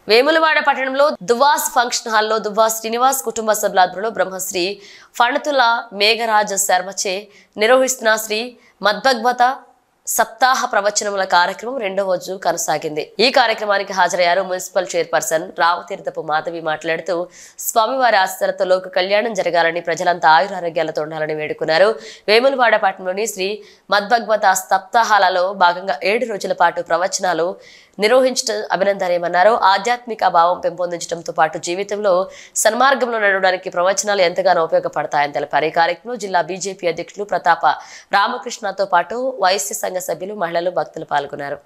వేములవాడ పట్టణంలో దువాస్ ఫంక్షన్ హాల్లో దువాస్ శ్రీనివాస్ కుటుంబ సభ్యుల ఆధ్వర్యంలో బ్రహ్మశ్రీ ఫణతుల మేఘరాజ శర్మచే నిర్వహిస్తున్న శ్రీ మద్భగవత సప్తాహ ప్రవచనముల కార్యక్రమం రెండో రోజు కొనసాగింది ఈ కార్యక్రమానికి హాజరయ్యారు మున్సిపల్ చైర్పర్సన్ రామతీర్థపు మాధవి మాట్లాడుతూ స్వామివారి ఆశలతో లోక కళ్యాణం జరగాలని ప్రజలంతా ఆయురారోగ్యాలతో ఉండాలని వేడుకున్నారు వేములవాడ పట్టణంలోని శ్రీ మద్భగవత సప్తాహాలలో భాగంగా ఏడు రోజుల పాటు ప్రవచనాలు నిర్వహించడం అభినందనీయమన్నారు ఆధ్యాత్మిక భావం పెంపొందించడంతో పాటు జీవితంలో సన్మార్గంలో నడవడానికి ప్రవచనాలు ఎంతగానో ఉపయోగపడతాయని తెలిపారు ఈ కార్యక్రమంలో జిల్లా బీజేపీ అధ్యక్షులు ప్రతాప రామకృష్ణతో పాటు వైశ్య సంఘ సభ్యులు మహిళలు భక్తులు పాల్గొన్నారు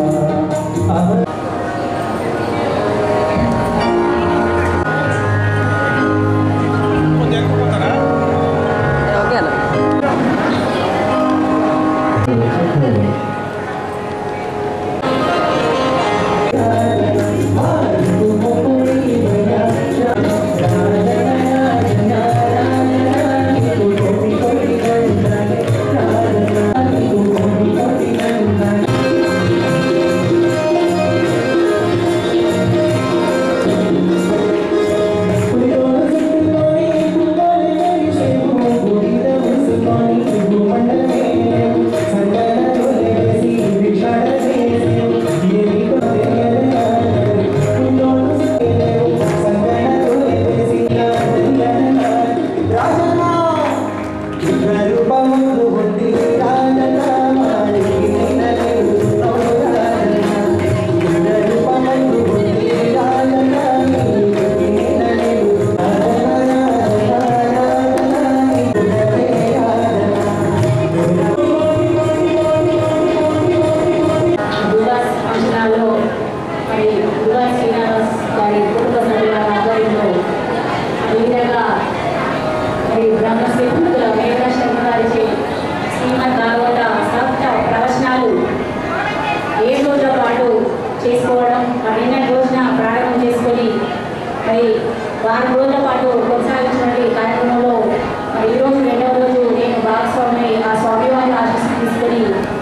దుర్గాస్ ఫంక్షనాల్లో మరి దుర్గా శ్రీనివాస్ గారి కుటుంబ సభ్యుల ఆధ్వర్యంలో ఈ విధంగా మరి బ్రహ్మశ్రీ పుత్రుల మేఘా శర్మ గారిచే శ్రీమద్ భాగవత సప్త ప్రవచనాలు ఏడు రోజుల పాటు చేసుకోవడం మరి నిన్నటి రోజున ప్రారంభం చేసుకొని మరి వారం రోజుల పాటు కొనసాగించినటువంటి కార్యక్రమంలో మరి ఈరోజు రెండవ రోజు నేను భాగస్వామి ఆ స్వామివారి ఆశీస్సు తీసుకొని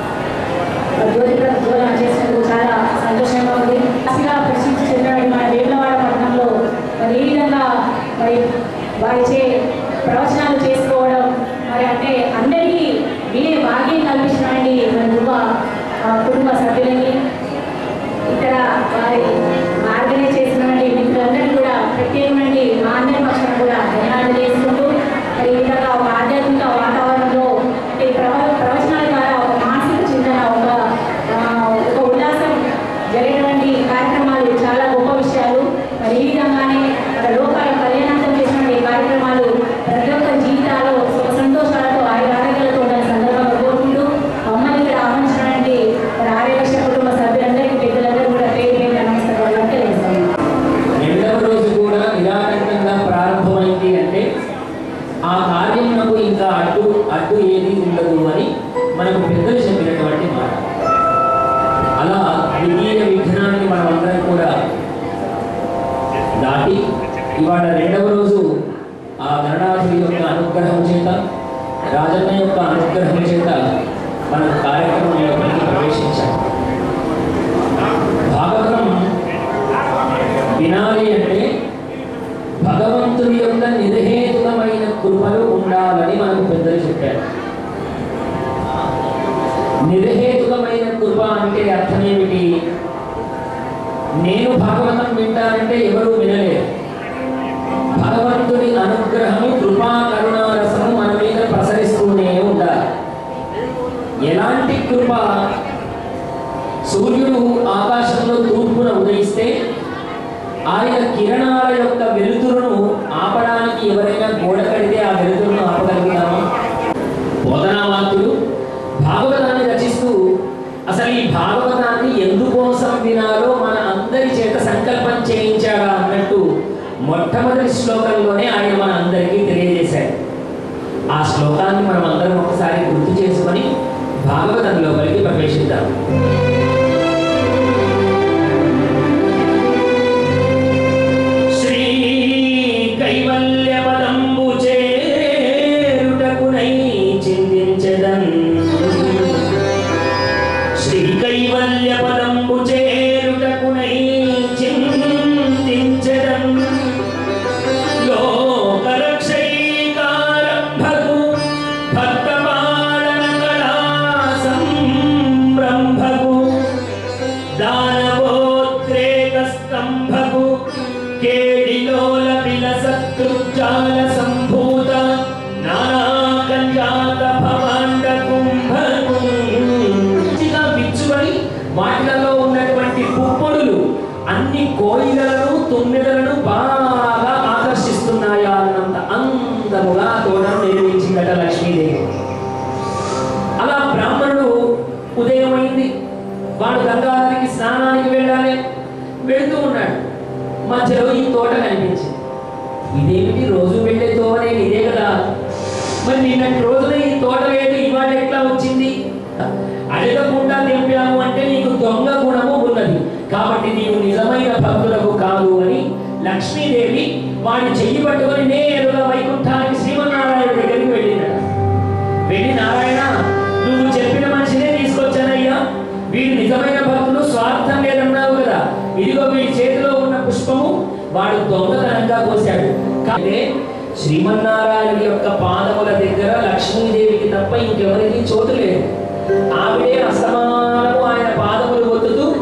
జ్యోతి ప్రజ్వలన చేసినందుకు చాలా సంతోషంగా ఉంది అసిగా ప్రసిద్ధి చెందినటువంటి మన వేములవాడ పట్టణంలో మరి ఈ విధంగా మరి వారిచే ప్రవచనాలు చేసుకోవడం మరి అంటే అందరికీ వినే భాగ్యం కల్పించినటువంటి మన కుటుంబ ఆ, కుటుంబ సభ్యులకి ఇక్కడ వారి ఆర్గనైజ్ చేసినటువంటి మిత్రులందరినీ కూడా ప్రత్యేకమైన మా అందరి పక్షాన కూడా ధన్యవాదాలు చేసుకుంటూ మరి ఈ విధంగా ఒక ఆధ్యాత్మిక వాతావరణంలో అంటే ఈ ప్రవ ప్రవచనాల ద్వారా ఒక మానసిక చింతన ఒక ఆ, ఒక ఉల్లాసం జరిగినటువంటి కార్యక్రమాలు చాలా గొప్ప విషయాలు మరి ఈ విధంగానే మన లోకాల కళ్యాణాంతం చేసినటువంటి ఈ కార్యక్రమాలు ప్రతి ఒక్కరి జీవితాల్లో సుఖ సంతోషాలతో ఆయుర ఆరోగ్యాలతో ఉండాలని సందర్భంగా కోరుకుంటూ మమ్మల్ని ఇక్కడ ఆహ్వానించినటువంటి మరి ఆర్యవైశ్య కుటుంబ సభ్యులందరికీ పెద్దలందరూ కూడా పేరు పేరు నమస్కారాలు తెలియజేస్తాను రెండవ రోజు కూడా నిరాటంకంగా ప్రారంభమైంది అంటే ఆ కార్యమునకు ఇంకా అడ్డు అడ్డు ఏది ఉండదు అని మనకు పెద్దలు చెప్పినటువంటి మాట అలా ద్వితీయ విఘ్నాన్ని మనం అందరం కూడా దాటి ఇవాళ రెండవ రోజు ఆ గణనాథుడి యొక్క అనుగ్రహం చేత రాజన్న యొక్క అనుగ్రహం చేత మనం కార్యక్రమంలోకి ప్రవేశించాం భాగవతం వినాలి అంటే భగవంతుడి యొక్క నిర్హేతుకమైన కృపలు ఉండాలని మనకు పెద్దలు చెప్పారు నిర్హేతుకమైన కృప అంటే అర్థం ఏమిటి నేను భాగవతం వింటానంటే ఎవరు వినలేరు భగవంతుడి అనుగ్రహము కృపా కరుణారసము మన మీద ప్రసరిస్తూనే ఉండాలి ఎలాంటి కృప సూర్యుడు ఆకాశంలో తూర్పున ఉదయిస్తే ఆయన కిరణాల యొక్క వెలుతురును ఆపడానికి ఎవరైనా గోడ కడితే ఆ వెలుతురును ఆపగలుగుతామా బోధనావాక్యులు భాగవతాన్ని రచిస్తూ అసలు ఈ భాగవతాన్ని ఎందుకోసం వినాలో మన అందరి చేత సంకల్పం చేయించాడా అన్నట్టు మొట్టమొదటి శ్లోకంలోనే ఆయన మన అందరికీ తెలియజేశారు ఆ శ్లోకాన్ని మనం అందరం ఒకసారి గుర్తు చేసుకొని భాగవతం లోపలికి ప్రవేశిద్దాం శ్రీ కైవల్యపదంబు చేరుటకునై చిందించెదన్ శ్రీ కైవల్యపదంబు చేరుటకునై చిందించెదన్ కోయిలలను తుమ్మెదలను బాగా ఆకర్షిస్తున్నాయా అన్నంత అందముగా ఆ తోటను నిర్మించిందట లక్ష్మీదేవి అలా బ్రాహ్మణుడు ఉదయం అయింది వాడు గంగానదికి స్నానానికి వెళ్ళాలి వెళుతూ ఉన్నాడు మధ్యలో ఈ తోట కనిపించింది ఇదేమిటి రోజు వెళ్ళే తోవనే ఇదే కదా మరి నిన్నటి రోజున ఈ తోట లేదు ఇవాళ ఎట్లా వచ్చింది అడగకుండా తెంపాము అంటే నీకు దొంగ గుణము ఉన్నది కాబట్టి నీవు నిజమైన భక్తులకు కాదు అని లక్ష్మీదేవి వాడి చెయ్యి పట్టుకొని నేరుగా వైకుంఠానికి శ్రీమన్నారాయణ దగ్గరికి వెళ్ళినాడు వెళ్ళి నారాయణ నువ్వు చెప్పిన మనిషినే తీసుకొచ్చానయ్యా వీడు నిజమైన భక్తులు స్వార్థం లేదన్నావు కదా ఇదిగో వీడి చేతిలో ఉన్న పుష్పము వాడు దొంగతనంగా కోశాడు కానీ శ్రీమన్నారాయణ యొక్క పాదముల దగ్గర లక్ష్మీదేవికి తప్ప ఇంకెవరికి చోటు లేదు ఆవిడే అసమానము ఆయన పాదములు ఒత్తుతూ